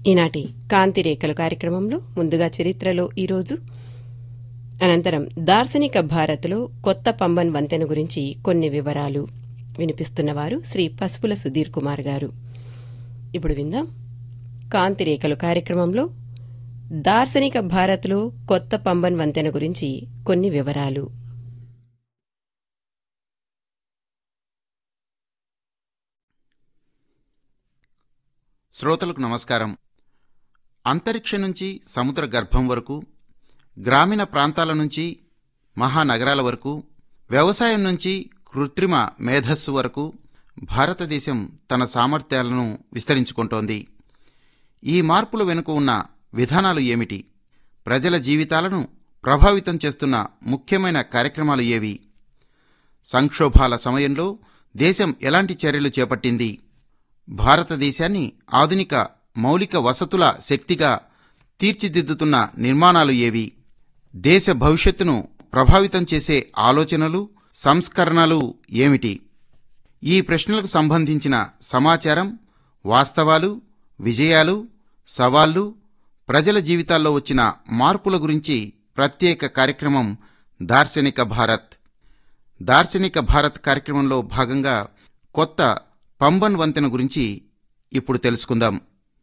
ఈనాటి కాంతి రేఖలు కార్యక్రమంలో ముందుగా చరిత్రలో ఈరోజు అనంతరం దార్శనిక భారత్లో కొత్త పంబన్ వంతెన గురించి కొన్ని వివరాలు వినిపిస్తున్నవారు శ్రీ పసుపుల సుధీర్ కుమార్ గారు ఇప్పుడు విందాం కాంతి రేఖలు కార్యక్రమంలో దార్శనిక భారత్లో కొత్త పంబన్ వంతెన గురించి కొన్ని వివరాలు శ్రోతలకు నమస్కారం అంతరిక్షం నుంచి సముద్ర గర్భం వరకు గ్రామీణ ప్రాంతాల నుంచి మహానగరాల వరకు వ్యవసాయం నుంచి కృత్రిమ మేధస్సు వరకు భారతదేశం తన సామర్థ్యాలను విస్తరించుకుంటోంది ఈ మార్పుల వెనుక ఉన్న విధానాలు ఏమిటి ప్రజల జీవితాలను ప్రభావితం చేస్తున్న ముఖ్యమైన కార్యక్రమాలు ఏవి సంక్షోభాల సమయంలో దేశం ఎలాంటి చర్యలు చేపట్టింది భారతదేశాన్ని ఆధునిక మౌలిక వసతుల శక్తిగా తీర్చిదిద్దుతున్న నిర్మాణాలు ఏవి దేశ భవిష్యత్తును ప్రభావితం చేసే ఆలోచనలు సంస్కరణలు ఏమిటి ఈ ప్రశ్నలకు సంబంధించిన సమాచారం వాస్తవాలు విజయాలు సవాళ్లు ప్రజల జీవితాల్లో వచ్చిన మార్పుల గురించి ప్రత్యేక కార్యక్రమం దార్శనిక భారత్ దార్శనిక భారత్ కార్యక్రమంలో భాగంగా కొత్త పంబన్ వంతెన గురించి ఇప్పుడు తెలుసుకుందాం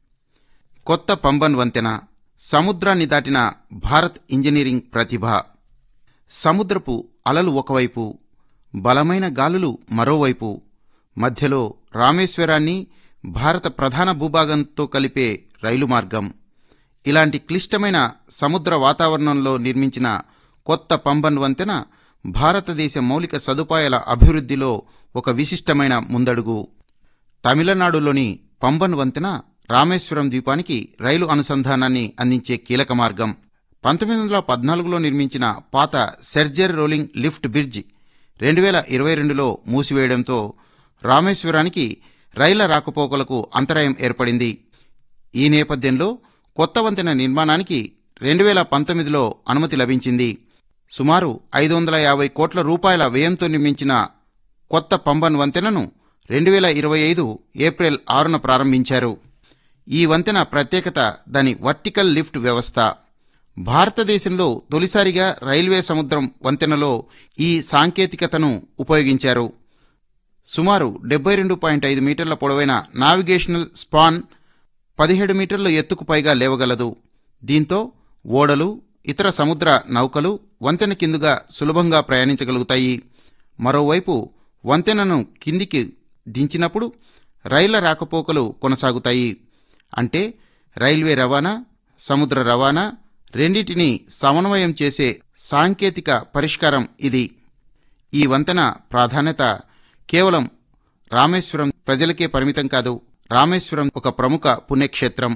కొత్త పంబన్ వంతెన సముద్రాన్ని దాటిన భారత్ ఇంజనీరింగ్ ప్రతిభ సముద్రపు అలలు ఒకవైపు బలమైన గాలులు మరోవైపు మధ్యలో రామేశ్వరాన్ని భారత ప్రధాన భూభాగంతో కలిపే రైలు మార్గం ఇలాంటి క్లిష్టమైన సముద్ర వాతావరణంలో నిర్మించిన కొత్త పంబన్ వంతెన భారతదేశ మౌలిక సదుపాయాల అభివృద్ధిలో ఒక విశిష్టమైన ముందడుగు తమిళనాడులోని పంబన్ వంతెన రామేశ్వరం ద్వీపానికి రైలు అనుసంధానాన్ని అందించే కీలక మార్గం పంతొమ్మిది వందల పద్నాలుగులో నిర్మించిన పాత సెర్జర్ రోలింగ్ లిఫ్ట్ బ్రిడ్జ్ రెండు వేల ఇరవై రెండులో మూసివేయడంతో రామేశ్వరానికి రైళ్ల రాకపోకలకు అంతరాయం ఏర్పడింది ఈ నేపథ్యంలో కొత్త వంతెన నిర్మాణానికి రెండు వేల పంతొమ్మిదిలో అనుమతి లభించింది సుమారు ఐదు వందల యాభై కోట్ల రూపాయల వ్యయంతో నిర్మించిన కొత్త పంబన్ వంతెనను రెండు వేల ఇరవై ఐదు ఏప్రిల్ ఆరున ప్రారంభించారు ఈ వంతెన ప్రత్యేకత దాని వర్టికల్ లిఫ్ట్ వ్యవస్థ భారతదేశంలో తొలిసారిగా రైల్వే సముద్రం వంతెనలో ఈ సాంకేతికతను ఉపయోగించారు సుమారు డెబ్బై రెండు పాయింట్ ఐదు మీటర్ల పొడవైన నావిగేషనల్ స్పాన్ పదిహేడు మీటర్ల ఎత్తుకు పైగా లేవగలదు దీంతో ఓడలు ఇతర సముద్ర నౌకలు వంతెన కిందుగా సులభంగా ప్రయాణించగలుగుతాయి మరోవైపు వంతెనను కిందికి దించినప్పుడు రైళ్ల రాకపోకలు కొనసాగుతాయి అంటే రైల్వే రవాణా సముద్ర రవాణా రెండింటినీ సమన్వయం చేసే సాంకేతిక పరిష్కారం ఇది ఈ వంతెన ప్రాధాన్యత కేవలం రామేశ్వరం ప్రజలకే పరిమితం కాదు రామేశ్వరం ఒక ప్రముఖ పుణ్యక్షేత్రం